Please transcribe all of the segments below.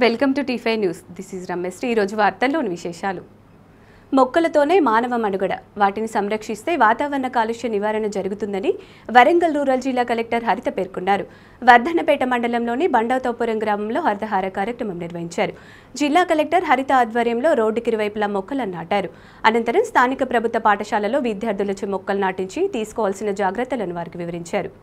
Welcome to టీఫై news this is Ramesh ఈరోజు వార్తల్లోని విశేషాలు మొక్కలతోనే మానవ మనుగడ వాటిని సంరక్షిస్తే వాతావరణ కాలుష్య నివారణ జరుగుతుందని వరంగల్ రూరల్ జిల్లా కలెక్టర్ హరిత పేర్కొన్నారు వర్ధనపేట మండలంలోని బండవతోపురం గ్రామంలో హరితహార కార్యక్రమం నిర్వహించారు జిల్లా కలెక్టర్ హరిత ఆధ్వర్యంలో రోడ్డుకి ఇరువైపులా మొక్కలను నాటారు అనంతరం స్థానిక ప్రభుత్వ పాఠశాలలో విద్యార్థులచే మొక్కలు నాటించి తీసుకోవాల్సిన జాగ్రత్తలను వారికి వివరించారు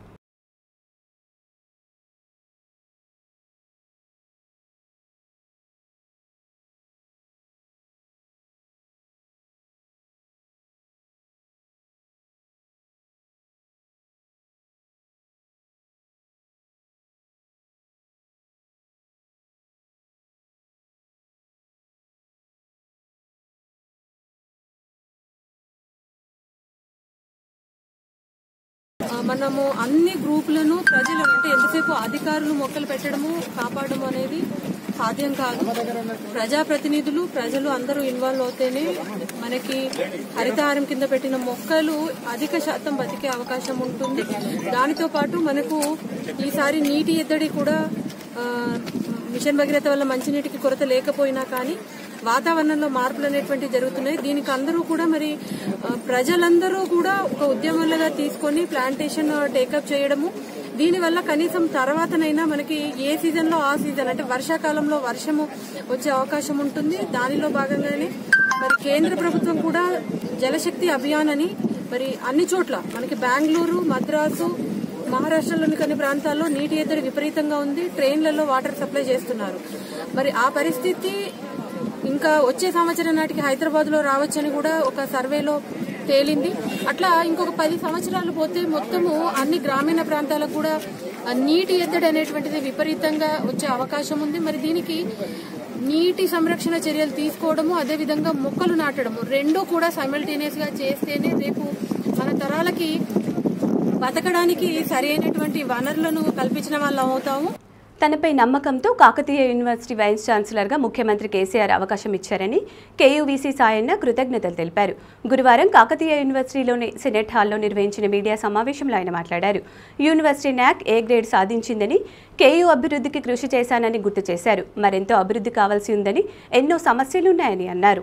ఆ, మనము అన్ని గ్రూపులను ప్రజలు అంటే ఎంతసేపు అధికారులు మొక్కలు పెట్టడము కాపాడము అనేది సాధ్యం కాదు ప్రజాప్రతినిధులు ప్రజలు అందరూ ఇన్వాల్వ్ అవుతేనే మనకి హరితహారం కింద పెట్టిన మొక్కలు అధిక శాతం బతికే అవకాశం ఉంటుంది దానితో పాటు మనకు ఈసారి నీటి ఎద్దడి కూడా ఆ, మిషన్ భగీరథ వల్ల మంచినీటికి కొరత లేకపోయినా కానీ వాతావరణంలో మార్పులు అనేటువంటివి జరుగుతున్నాయి దీనికి అందరూ కూడా మరి ఆ, ప్రజలందరూ కూడా ఒక ఉద్యమాలుగా తీసుకొని ప్లాంటేషన్ టేకప్ చేయడము దీనివల్ల కనీసం తర్వాతనైనా మనకి ఏ సీజన్ లో ఆ సీజన్ అంటే వర్షాకాలంలో వర్షము వచ్చే అవకాశం ఉంటుంది దానిలో భాగంగానే మరి కేంద్ర ప్రభుత్వం కూడా జలశక్తి అభియాన్ అని మరి అన్ని చోట్ల మనకి బెంగళూరు మద్రాసు మహారాష్ట్రలోని కొన్ని ప్రాంతాల్లో నీటి ఎద్దడి విపరీతంగా ఉంది ట్రైన్లలో వాటర్ సప్లై చేస్తున్నారు మరి ఆ పరిస్థితి ఇంకా వచ్చే సంవత్సరం నాటికి హైదరాబాద్ లో రావచ్చని కూడా ఒక సర్వేలో తేలింది అట్లా ఇంకొక పది సంవత్సరాలు పోతే మొత్తము అన్ని గ్రామీణ ప్రాంతాలకు కూడా ఆ నీటి ఎద్దడి అనేటువంటిది విపరీతంగా వచ్చే అవకాశం ఉంది మరి దీనికి నీటి సంరక్షణ చర్యలు తీసుకోవడము అదేవిధంగా మొక్కలు నాటడము రెండూ కూడా సైమల్టేనియస్ గా చేస్తేనే రేపు మన తరాలకి బతకడానికి సరి అయినటువంటి వనరులను కల్పించిన వాళ్ళం అవుతాము తనపై నమ్మకంతో కాకతీయ యూనివర్సిటీ వైస్ ఛాన్సలర్గా ముఖ్యమంత్రి కేసీఆర్ అవకాశం ఇచ్చారని కేయూవీసీ సాయన్న కృతజ్ఞతలు తెలిపారు గురువారం కాకతీయ యూనివర్సిటీలోని సెనెట్ హాల్లో నిర్వహించిన మీడియా సమావేశంలో ఆయన మాట్లాడారు యూనివర్సిటీ న్యాక్ ఏ గ్రేడ్ సాధించిందని కేయూ అభివృద్ధికి కృషి చేశానని గుర్తు చేశారు మరెంతో అభివృద్ధి కావాల్సి ఉందని ఎన్నో సమస్యలున్నాయని అన్నారు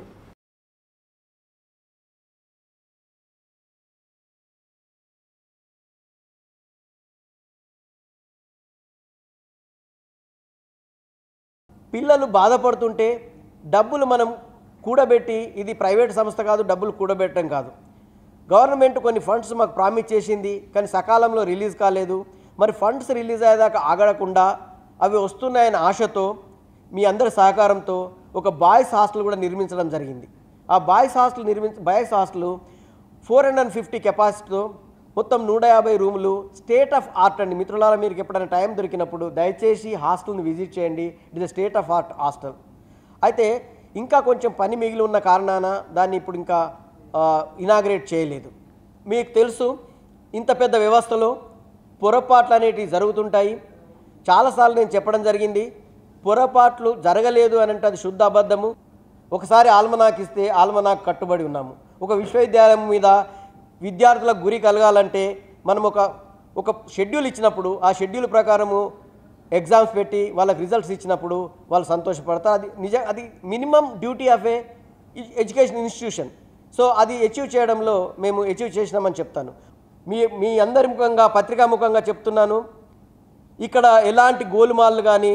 పిల్లలు బాధపడుతుంటే డబ్బులు మనం కూడబెట్టి ఇది ప్రైవేట్ సంస్థ కాదు డబ్బులు కూడబెట్టడం కాదు గవర్నమెంట్ కొన్ని ఫండ్స్ మాకు ప్రామిస్ చేసింది కానీ సకాలంలో రిలీజ్ కాలేదు మరి ఫండ్స్ రిలీజ్ అయ్యేదాకా ఆగడకుండా అవి వస్తున్నాయన్న ఆశతో మీ అందరి సహకారంతో ఒక బాయ్స్ హాస్టల్ కూడా నిర్మించడం జరిగింది ఆ బాయ్స్ హాస్టల్ నిర్మించ boys hostel four hundred and fifty కెపాసిటీతో మొత్తం నూట యాభై రూములు స్టేట్ ఆఫ్ ఆర్ట్ అండి మిత్రులారా మీరు ఎప్పుడైనా టైం దొరికినప్పుడు దయచేసి హాస్టల్ని విజిట్ చేయండి it is state of art hostel అయితే ఇంకా కొంచెం పని మిగిలి ఉన్న కారణాన దాన్ని ఇప్పుడు ఇంకా ఇనాగ్రేట్ చేయలేదు మీకు తెలుసు ఇంత పెద్ద వ్యవస్థలో పొరపాట్లు అనేటివి జరుగుతుంటాయి చాలాసార్లు నేను చెప్పడం జరిగింది పొరపాట్లు జరగలేదు అని అంటే అది శుద్ధ అబద్ధము ఒకసారి ఆల్మనాక్ ఇస్తే ఆల్మనాక్ కట్టుబడి ఉన్నాము ఒక విశ్వవిద్యాలయం మీద విద్యార్థులకు గురి కలగాలంటే మనం ఒక ఒక షెడ్యూల్ ఇచ్చినప్పుడు ఆ షెడ్యూల్ ప్రకారము ఎగ్జామ్స్ పెట్టి వాళ్ళకి రిజల్ట్స్ ఇచ్చినప్పుడు వాళ్ళు సంతోషపడతారు అది నిజ అది minimum duty of a education institution so అది అచీవ్ చేయడంలో మేము అచీవ్ చేసినామని చెప్తాను మీ మీ అందరి ముఖంగా పత్రికా ముఖంగా చెప్తున్నాను ఇక్కడ ఎలాంటి గోలుమాలు కానీ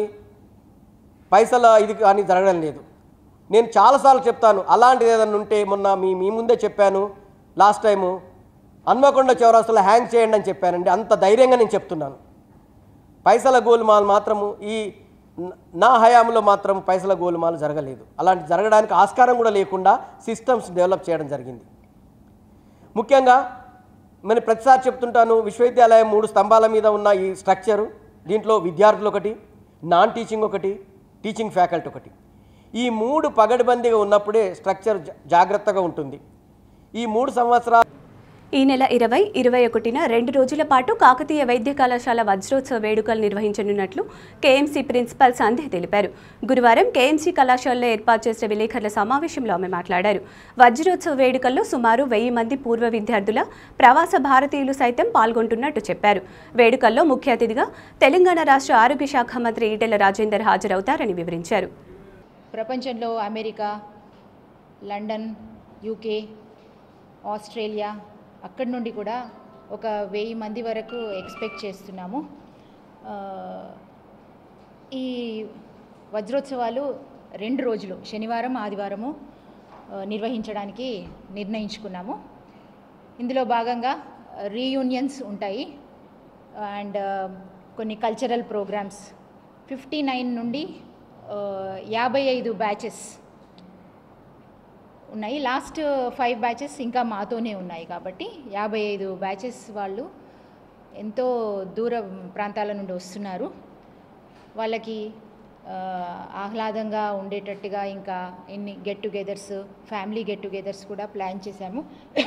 పైసల ఇది కానీ జరగడం లేదు నేను చాలాసార్లు చెప్తాను అలాంటిది ఏదైనా ఉంటే మొన్న మీ మీ ముందే చెప్పాను లాస్ట్ టైము హన్మకొండ చౌరాస్తులో హ్యాంగ్ చేయండి అని చెప్పానండి అంత ధైర్యంగా నేను చెప్తున్నాను పైసల గోలుమాలు మాత్రము ఈ న- నా హయాంలో మాత్రం పైసల గోలుమాలు జరగలేదు అలాంటి జరగడానికి ఆస్కారం కూడా లేకుండా సిస్టమ్స్ డెవలప్ చేయడం జరిగింది ముఖ్యంగా నేను ప్రతిసారి చెప్తుంటాను విశ్వవిద్యాలయం మూడు స్తంభాల మీద ఉన్న ఈ స్ట్రక్చరు దీంట్లో విద్యార్థులు ఒకటి నాన్ టీచింగ్ ఒకటి టీచింగ్ ఫ్యాకల్టీ ఒకటి ఈ మూడు పగడ్బందీగా ఉన్నప్పుడే స్ట్రక్చర్ జా- జాగ్రత్తగా ఉంటుంది ఈ మూడు సంవత్సరాలు ఈ నెల ఇరవై ఇరవై ఒకటిన రెండు రోజుల పాటు కాకతీయ వైద్య కళాశాల వజ్రోత్సవ వేడుకలు నిర్వహించనున్నట్లు కేఎంసీ ప్రిన్సిపల్ సంధ్య తెలిపారు గురువారం కేఎంసీ కళాశాలలో ఏర్పాటు చేసిన విలేకరుల సమావేశంలో ఆమె మాట్లాడారు వజ్రోత్సవ వేడుకల్లో సుమారు వెయ్యి మంది పూర్వ విద్యార్థుల ప్రవాస భారతీయులు సైతం పాల్గొంటున్నట్టు చెప్పారు వేడుకల్లో ముఖ్య అతిథిగా తెలంగాణ రాష్ట్ర ఆరోగ్య శాఖ మంత్రి ఈటెల రాజేందర్ హాజరవుతారని వివరించారు ప్రపంచంలో అమెరికా లండన్ యూకే ఆస్ట్రేలియా అక్కడి నుండి కూడా ఒక వెయ్యి మంది వరకు ఎక్స్పెక్ట్ చేస్తున్నాము ఆ, ఈ వజ్రోత్సవాలు రెండు రోజులు శనివారం ఆదివారము ఆ, నిర్వహించడానికి నిర్ణయించుకున్నాము ఇందులో భాగంగా రీయూనియన్స్ ఉంటాయి అండ్ కొన్ని కల్చరల్ ప్రోగ్రామ్స్ ఫిఫ్టీ నైన్ నుండి ఆ, యాభై ఐదు బ్యాచెస్ ఉన్నాయి లాస్ట్ ఫైవ్ బ్యాచెస్ ఇంకా మాతోనే ఉన్నాయి కాబట్టి యాభై ఐదు బ్యాచెస్ వాళ్ళు ఎంతో దూర ప్రాంతాల నుండి వస్తున్నారు వాళ్ళకి ఆ, ఆహ్లాదంగా ఉండేటట్టుగా ఇంకా ఎన్ని get togethers family get togethers కూడా ప్లాన్ చేశాము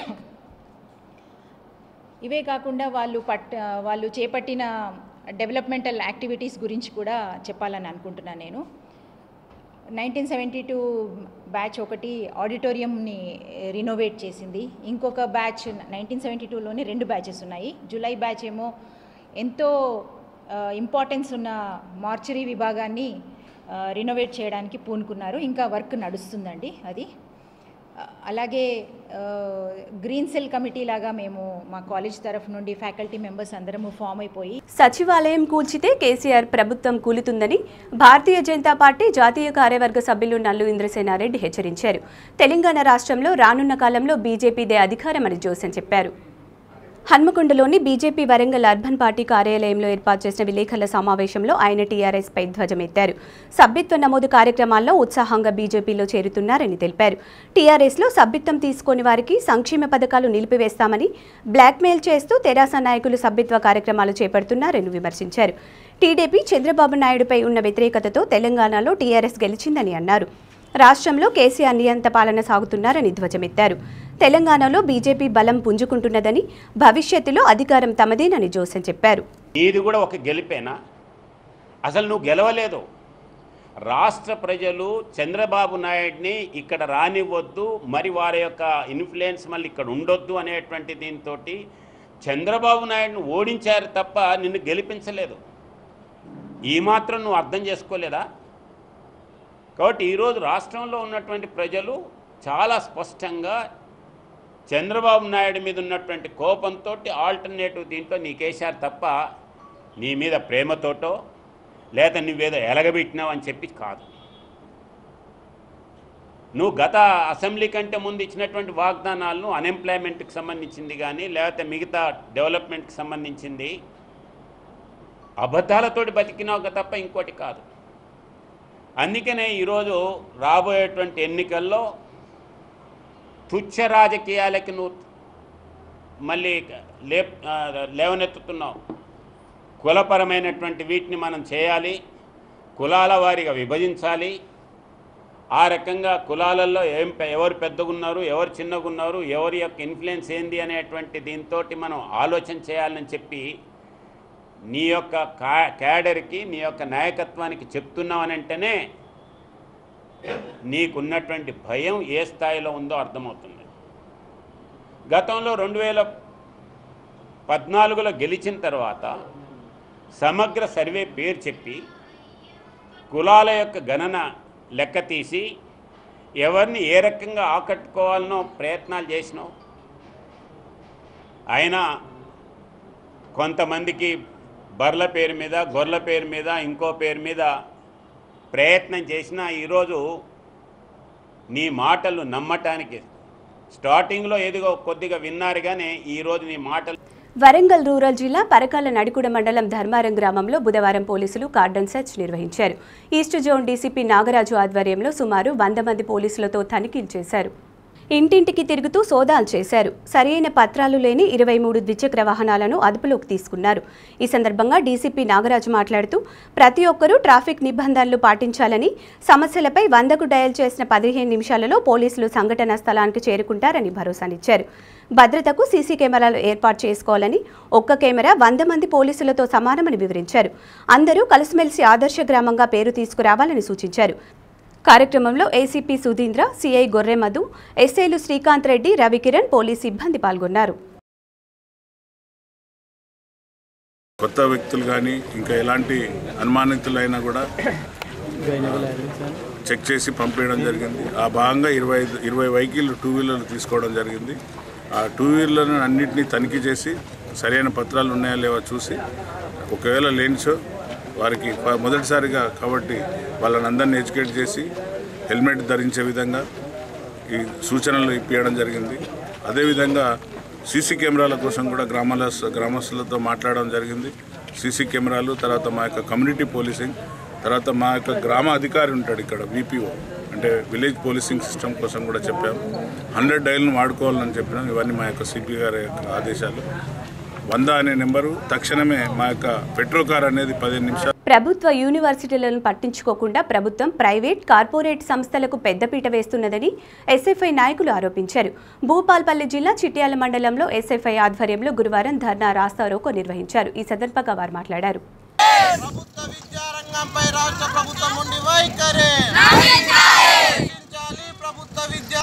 ఇవే కాకుండా వాళ్ళు పట్ వాళ్ళు చేపట్టిన డెవలప్మెంటల్ యాక్టివిటీస్ గురించి కూడా చెప్పాలని అనుకుంటున్నాను నేను నైన్టీన్ సెవెంటీ టూ బ్యాచ్ ఒకటి ఆడిటోరియంని రినోవేట్ చేసింది ఇంకొక బ్యాచ్ నైన్టీన్ సెవెంటీ టూలోనే రెండు బ్యాచెస్ ఉన్నాయి జూలై బ్యాచ్ ఏమో ఎంతో ఇంపార్టెన్స్ ఉన్న మార్చరీ విభాగాన్ని రినోవేట్ చేయడానికి పూనుకున్నారు ఇంకా వర్క్ నడుస్తుందండి అది ఆ, అలాగే గ్రీన్ సెల్ కమిటీ లాగా మేము మా కాలేజ్ తరఫు నుండి ఫ్యాకల్టీ మెంబర్స్ అందరము ఫామ్ అయిపోయి సచివాలయం కూల్చితే కేసీఆర్ ప్రభుత్వం కూలుతుందని భారతీయ జనతా పార్టీ జాతీయ కార్యవర్గ సభ్యులు నల్లు ఇంద్రసేనారెడ్డి హెచ్చరించారు తెలంగాణ రాష్ట్రంలో రానున్న కాలంలో బీజేపీదే అధికారమని జోసెన్ చెప్పారు హన్మకొండలోని బీజేపీ వరంగల్ అర్బన్ పార్టీ కార్యాలయంలో ఏర్పాటు చేసిన విలేకరుల సమావేశంలో ఆయన టీఆర్ఎస్పై ధ్వజమెత్తారు సభ్యత్వ నమోదు కార్యక్రమాల్లో ఉత్సాహంగా బీజేపీలో చేరుతున్నారని తెలిపారు టీఆర్ఎస్లో సభ్యత్వం తీసుకోని వారికి సంక్షేమ పథకాలు నిలిపివేస్తామని బ్లాక్మెయిల్ చేస్తూ తెరాస నాయకులు సభ్యత్వ కార్యక్రమాలు చేపడుతున్నారని విమర్శించారు టీడీపీ చంద్రబాబు నాయుడుపై ఉన్న వ్యతిరేకతతో తెలంగాణలో టీఆర్ఎస్ గెలిచిందని అన్నారు రాష్ట్రంలో కేసీఆర్ నియంత పాలన సాగుతున్నారని ధ్వజమెత్తారు తెలంగాణలో బీజేపీ బలం పుంజుకుంటున్నదని భవిష్యత్తులో అధికారం తమదేనని జోసెన్ చెప్పారు నీది కూడా ఒక గెలిపేనా అసలు నువ్వు గెలవలేదు రాష్ట్ర ప్రజలు చంద్రబాబు నాయుడిని ఇక్కడ రానివ్వద్దు మరి వారి యొక్క ఇన్ఫ్లుయెన్స్ మళ్ళీ ఇక్కడ ఉండొద్దు అనేటువంటి దీంతో చంద్రబాబు నాయుడిని ఓడించారు తప్ప నిన్ను గెలిపించలేదు ఈ మాత్రం నువ్వు అర్థం చేసుకోలేదా కాబట్టి ఈరోజు రాష్ట్రంలో ఉన్నటువంటి ప్రజలు చాలా స్పష్టంగా చంద్రబాబు నాయుడు మీద ఉన్నటువంటి కోపంతో ఆల్టర్నేటివ్ దీంట్లో నీకేశారు తప్ప నీ మీద ప్రేమతోటో లేదా నువ్వేదో ఎలగబెట్టినావు అని చెప్పి కాదు నువ్వు గత అసెంబ్లీ కంటే ముందు ఇచ్చినటువంటి వాగ్దానాలను అన్ఎంప్లాయ్మెంట్కి సంబంధించింది కానీ లేకపోతే మిగతా డెవలప్మెంట్కి సంబంధించింది అబద్ధాలతోటి బతికినావు తప్ప ఇంకోటి కాదు అందుకనే ఈరోజు రాబోయేటువంటి ఎన్నికల్లో తుచ్చ రాజకీయాలకి నువ్వు మళ్ళీ లే ఆ, లేవనెత్తుతున్నావు కులపరమైనటువంటి వీటిని మనం చేయాలి కులాల వారిగా విభజించాలి ఆ రకంగా కులాలలో ఏం పె- ఎవరు పెద్దగున్నారు ఎవరు చిన్నగున్నారు ఎవరి యొక్క ఇన్ఫ్లుయెన్స్ ఏంది అనేటువంటి దీంతో మనం ఆలోచన చేయాలని చెప్పి నీ యొక్క కా క్యాడర్కి నీ యొక్క నాయకత్వానికి చెప్తున్నావనంటేనే నీకున్నటువంటి భయం ఏ స్థాయిలో ఉందో అర్థమవుతుంది గతంలో రెండు వేల పద్నాలుగులో గెలిచిన తర్వాత సమగ్ర సర్వే పేరు చెప్పి కులాల యొక్క గణన లెక్క తీసి ఎవరిని ఏ రకంగా ఆకట్టుకోవాలనో ప్రయత్నాలు చేసినావు అయినా కొంతమందికి బర్ల పేరు మీద గొర్రెల పేరు మీద ఇంకో పేరు మీద ప్రయత్నం చేసినా ఈరోజు నీ మాటలు నమ్మటానికి స్టార్టింగ్లో ఏదిగో కొద్దిగా విన్నారు కానీ ఈరోజు నీ మాటలు వరంగల్ రూరల్ జిల్లా పరకాల నడికుడ మండలం ధర్మారం గ్రామంలో బుధవారం పోలీసులు కార్డన్ సెర్చ్ నిర్వహించారు ఈస్ట్ జోన్ డీసీపీ నాగరాజు ఆధ్వర్యంలో సుమారు వంద మంది పోలీసులతో తనిఖీలు చేశారు ఇంటింటికి తిరుగుతూ సోదాలు చేశారు సరైన పత్రాలు లేని ఇరవై మూడు ద్విచక్ర వాహనాలను అదుపులోకి తీసుకున్నారు ఈ సందర్భంగా డీసీపీ నాగరాజు మాట్లాడుతూ ప్రతి ఒక్కరూ ట్రాఫిక్ నిబంధనలు పాటించాలని సమస్యలపై వందకు డయల్ చేసిన పదిహేను నిమిషాలలో పోలీసులు సంఘటనా స్థలానికి చేరుకుంటారని భరోసానిచ్చారు భద్రతకు సీసీ కెమెరాలు ఏర్పాటు చేసుకోవాలని ఒక్క కెమెరా వంద మంది పోలీసులతో సమానమని వివరించారు అందరూ కలిసిమెలిసి ఆదర్శ గ్రామంగా పేరు తీసుకురావాలని సూచించారు కార్యక్రమంలో ఏసీపీ సుధీంద్ర సిఐ గొర్రె మధు ఎస్ఐలు శ్రీకాంత్ రెడ్డి రవికిరణ్ పోలీస్ సిబ్బంది పాల్గొన్నారు కొత్త వ్యక్తులు కానీ ఇంకా ఎలాంటి అనుమానితులైనా కూడా చెక్ చేసి పంపించడం జరిగింది ఆ భాగంగా ఇరవై ఐదు ఇరవై వెహికల్ టూ వీలర్లు తీసుకోవడం జరిగింది ఆ టూ వీలర్లను అన్నింటినీ తనిఖీ చేసి సరైన పత్రాలు ఉన్నాయా లేవా చూసి ఒకవేళ లేనిచో వారికి ప- మొదటిసారిగా కాబట్టి వాళ్ళని అందరినీ ఎడ్యుకేట్ చేసి హెల్మెట్ ధరించే విధంగా ఈ సూచనలు ఇప్పించడం జరిగింది అదేవిధంగా సీసీ కెమెరాల కోసం కూడా గ్రామాల గ్రామస్తులతో మాట్లాడడం జరిగింది సీసీ కెమెరాలు తర్వాత మా యొక్క కమ్యూనిటీ పోలీసింగ్ తర్వాత మా యొక్క గ్రామ అధికారి ఉంటాడు ఇక్కడ విపిఓ అంటే విలేజ్ పోలీసింగ్ సిస్టమ్ కోసం కూడా చెప్పాము హండ్రెడ్ డైల్ను వాడుకోవాలని చెప్పినాం ఇవన్నీ మా యొక్క సిపి గారి యొక్క ఆదేశాలు వంద అనే నెంబరు తక్షణమే మా యొక్క పెట్రోల్ కార్ అనేది పదిహేను నిమిషాలు ప్రభుత్వ యూనివర్సిటీలను పట్టించుకోకుండా ప్రభుత్వం ప్రైవేట్ కార్పొరేట్ సంస్థలకు పెద్దపీట వేస్తున్నదని ఎస్ఎఫ్ఐ నాయకులు ఆరోపించారు భూపాల్పల్లి జిల్లా చిట్యాల మండలంలో ఎస్ఎఫ్ఐ ఆధ్వర్యంలో గురువారం ధర్నా రాస్తారోకో నిర్వహించారు ఈ సందర్భంగా వారు మాట్లాడారు ప్రభుత్వ విద్యారంగంపై రాష్ట్ర ప్రభుత్వం ఉండి వైఖరి రక్షించాలి ప్రభుత్వ విద్య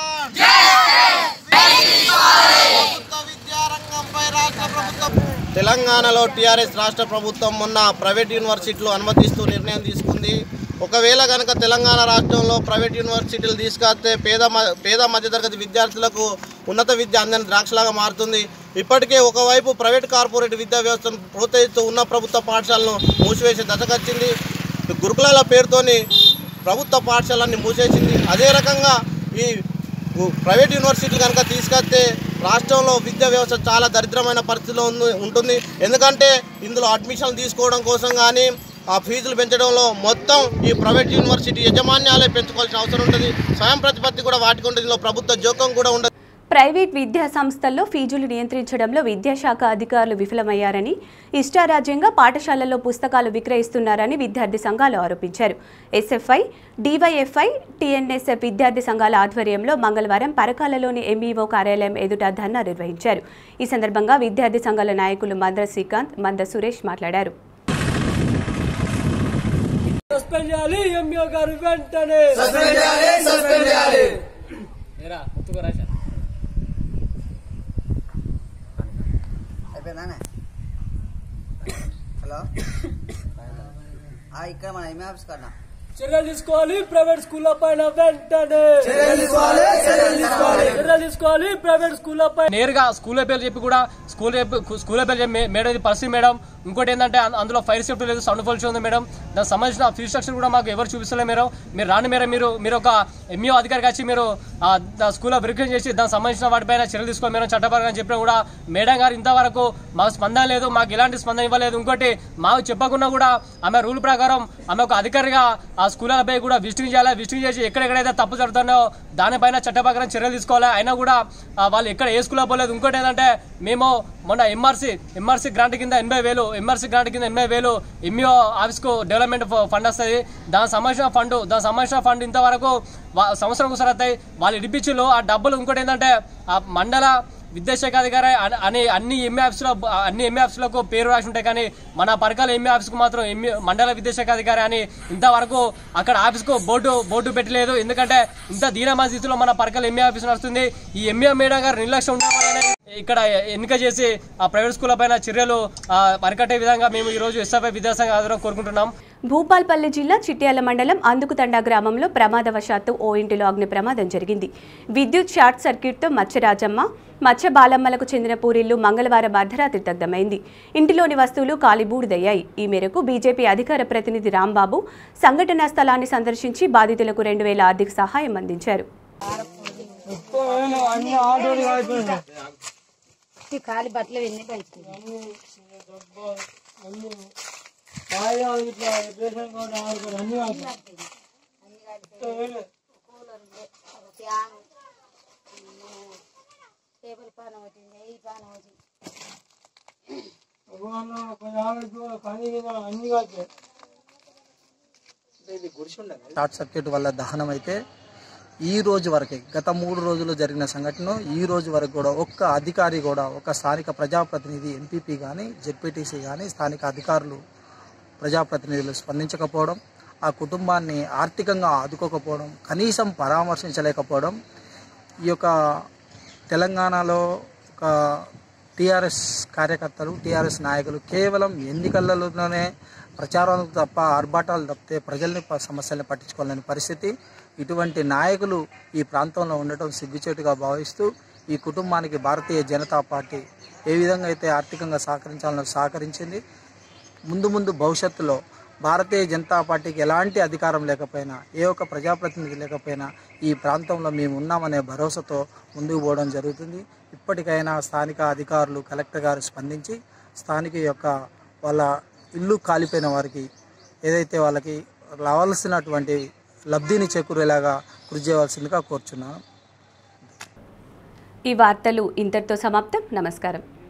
ప్రభుత్వ విద్యారంగంపై రాష్ట్ర ప్రభుత్వం తెలంగాణలో టీఆర్ఎస్ రాష్ట్ర ప్రభుత్వం మొన్న ప్రైవేట్ యూనివర్సిటీలు అనుమతిస్తూ నిర్ణయం తీసుకుంది ఒకవేళ కనుక తెలంగాణ రాష్ట్రంలో ప్రైవేట్ యూనివర్సిటీలు తీసుకొస్తే పేద మ- పేద మధ్యతరగతి విద్యార్థులకు ఉన్నత విద్య అందని ద్రాక్షలాగా మారుతుంది ఇప్పటికే ఒకవైపు ప్రైవేట్ కార్పొరేట్ విద్యా వ్యవస్థను ప్రోత్సహిస్తూ ఉన్న ప్రభుత్వ పాఠశాలను మూసివేసే దశకొచ్చింది గురుకులాల పేరుతోని ప్రభుత్వ పాఠశాలన్నీ మూసేసింది అదే రకంగా ఈ ఉ- ప్రైవేట్ యూనివర్సిటీలు కనుక తీసుకొస్తే రాష్ట్రంలో విద్యా వ్యవస్థ చాలా దరిద్రమైన పరిస్థితిలో ఉంది ఉంటుంది ఎందుకంటే ఇందులో అడ్మిషన్లు తీసుకోవడం కోసం కానీ ఆ ఫీజులు పెంచడంలో మొత్తం ఈ ప్రైవేట్ యూనివర్సిటీ యజమాన్యాలే పెంచుకోవాల్సిన అవసరం ఉంటుంది స్వయం ప్రతిపత్తి కూడా వాటికి ఉంటుంది ఇందులో ప్రభుత్వ జోక్యం కూడా ఉండదు ప్రైవేట్ విద్యా సంస్థల్లో ఫీజులు నియంత్రించడంలో విద్యాశాఖ అధికారులు విఫలమయ్యారని ఇష్టారాజ్యంగా పాఠశాలల్లో పుస్తకాలు విక్రయిస్తున్నారని విద్యార్థి సంఘాలు ఆరోపించారు ఎస్ఎఫ్ఐ డివైఎఫ్ఐ టీఎన్ఎస్ఎఫ్ విద్యార్థి సంఘాల ఆధ్వర్యంలో మంగళవారం పరకాలలోని ఎంఈఓ కార్యాలయం ఎదుట ధర్నా నిర్వహించారు ఈ సందర్భంగా విద్యార్థి సంఘాల నాయకులు మంద్ర శ్రీకాంత్ మంద సురేష్ మాట్లాడారు సస్పెండ్ చేయాలి ఎంఈఓ గారు వెంటనే ఏరా, ముత్తుగా రాశా. అయిపోయిందానే హలో ఆ, ఇక్కడ మన ఎంఏ ఆఫీస్ కన్నా చర్యలు తీసుకోవాలి ప్రైవేట్ స్కూళ్ళ పైన వెంటనే చర్యలు తీసుకోవాలి ప్రైవేట్ స్కూళ్ళ పైన నేరుగా స్కూల్ పేర్లు చెప్పి కూడా స్కూల్ స్కూల్ పేర్లు చెప్పి మేడం ఇది పరిస్థితి మేడం ఇంకోటి ఏంటంటే అం- అందులో ఫైర్ సేఫ్టీ లేదు సౌండ్ పొల్యూషన్ ఉంది మేడం దానికి సంబంధించిన ఫీ స్ట్రక్చర్ కూడా మాకు ఎవరు చూపిస్తలేదు మేడం మీరు రాని మేడం మీరు మీరు ఒక ఎంఈఓ అధికారికి వచ్చి మీరు ఆ దా- స్కూల్లో వెరిఫికేషన్ చేసి దానికి సంబంధించిన వాటిపైన చర్యలు తీసుకోవాలి మేడం చట్టపరంగా చెప్పినా కూడా మేడం గారు ఇంతవరకు మాకు స్పందన లేదు మాకు ఎలాంటి స్పందన ఇవ్వలేదు ఇంకోటి మాకు చెప్పకుండా కూడా ఆమె రూల్ ప్రకారం ఆమె ఒక అధికారిగా ఆ స్కూళ్ళపై కూడా విజిటింగ్ చేయాలి విజిటింగ్ చేసి ఎక్కడెక్కడైతే తప్పు జరుగుతుందో దానిపైన చట్టప్రకారం చర్యలు తీసుకోవాలి అయినా కూడా ఆ, వాళ్ళు ఎక్కడ ఏ స్కూల్లో పోలేదు ఇంకోటి ఏంటంటే మేము మొన్న ఎంఆర్సీ ఎంఆర్సీ గ్రాంట్ కింద ఎనభై వేలు ఎంఆర్సీ గ్రాంట్ కింద ఎనభై వేలు ఎంఈఓ ఆఫీస్కు డెవలప్మెంట్ ఫ- ఫండ్ వస్తుంది దానికి సంబంధించిన ఫండ్ దానికి సంబంధించిన ఫండ్ ఇంతవరకు వా- సంవత్సరం ఒకసారి వస్తాయి వాళ్ళు ఇడిపించులు ఆ డబ్బులు ఇంకోటి ఏంటంటే ఆ మండల విద్యాశాఖ అధికారి అన- అని అన్ని ఎంఏ ఆఫీసులో అన్ని ఎంఏ ఆఫీసులకు పేరు రాసి ఉంటాయి కానీ మన పరకాల ఎంఏ ఆఫీస్కు మాత్రం ఎంఏ మండల విద్యాశాఖ అధికారి అని ఇంతవరకు అక్కడ ఆఫీస్కు బోర్డు బోర్డు పెట్టలేదు ఎందుకంటే ఇంత దీనమైన స్థితిలో మన పరకాల ఎంఏ ఆఫీస్ నడుస్తుంది ఈ ఎంఏ మేడం గారు నిర్లక్ష్యం ఉండడం వల్లనే ఇక్కడ ఎన్నిక చేసి ఆ ప్రైవేట్ స్కూల్ పైన చర్యలు ఆ, అరికట్టే విధంగా మేము ఈ రోజు ఎస్ఎఫ్ఐ విద్యాసంఘ ఆధ్వర్యం కోరుకుంటున్నాం భూపాల్పల్లి జిల్లా చిట్యాల మండలం అందుకుతండా గ్రామంలో ప్రమాదవశాత్తు ఓ ఇంటిలో అగ్ని ప్రమాదం జరిగింది విద్యుత్ షార్ట్ సర్క్యూట్తో మత్స్యరాజమ్మ మత్స్య బాలమ్మలకు చెందిన పూరిల్లు మంగళవారం అర్ధరాత్రి దగ్ధమైంది ఇంటిలోని వస్తువులు కాలిబూడిదయ్యాయి ఈ మేరకు బీజేపీ అధికార ప్రతినిధి రాంబాబు సంఘటనా స్థలాన్ని సందర్శించి బాధితులకు రెండు వేల ఆర్థిక సహాయం అందించారు ఖాళీ బట్టలు ఎన్ని బయటకు షార్ట్ సర్క్యూట్ వల్ల దహనం అయితే ఈ రోజు వరకే గత మూడు రోజులు జరిగిన సంఘటన ఈ రోజు వరకు కూడా ఒక్క అధికారి కూడా ఒక స్థానిక ప్రజాప్రతినిధి ఎంపీపీ కానీ జెడ్పీటీసీ కానీ స్థానిక అధికారులు ప్రజాప్రతినిధులు స్పందించకపోవడం ఆ కుటుంబాన్ని ఆర్థికంగా ఆదుకోకపోవడం కనీసం పరామర్శించలేకపోవడం ఈ యొక్క తెలంగాణలో ఒక టీఆర్ఎస్ కార్యకర్తలు టీఆర్ఎస్ నాయకులు కేవలం ఎన్నికలలోనే ప్రచారాలకు తప్ప ఆర్భాటాలు తప్పితే ప్రజల్ని ప- సమస్యల్ని పట్టించుకోలేని పరిస్థితి ఇటువంటి నాయకులు ఈ ప్రాంతంలో ఉండటం సిగ్గుచేటుగా భావిస్తూ ఈ కుటుంబానికి భారతీయ జనతా పార్టీ ఏ విధంగా అయితే ఆర్థికంగా సహకరించాలనో సహకరించింది ముందు ముందు భవిష్యత్తులో భారతీయ జనతా పార్టీకి ఎలాంటి అధికారం లేకపోయినా ఏ ఒక్క ప్రజాప్రతినిధి లేకపోయినా ఈ ప్రాంతంలో మేము ఉన్నామనే భరోసాతో ముందుకు పోవడం జరుగుతుంది ఇప్పటికైనా స్థానిక అధికారులు కలెక్టర్ గారు స్పందించి స్థానిక యొక్క వాళ్ళ ఇల్లు కాలిపోయిన వారికి ఏదైతే వాళ్ళకి రావాల్సినటువంటి లబ్ధిని చేకూరేలాగా కృషి చేయవలసిందిగా కోరుచున్నాను ఈ వార్తలు ఇంతటితో సమాప్తం నమస్కారం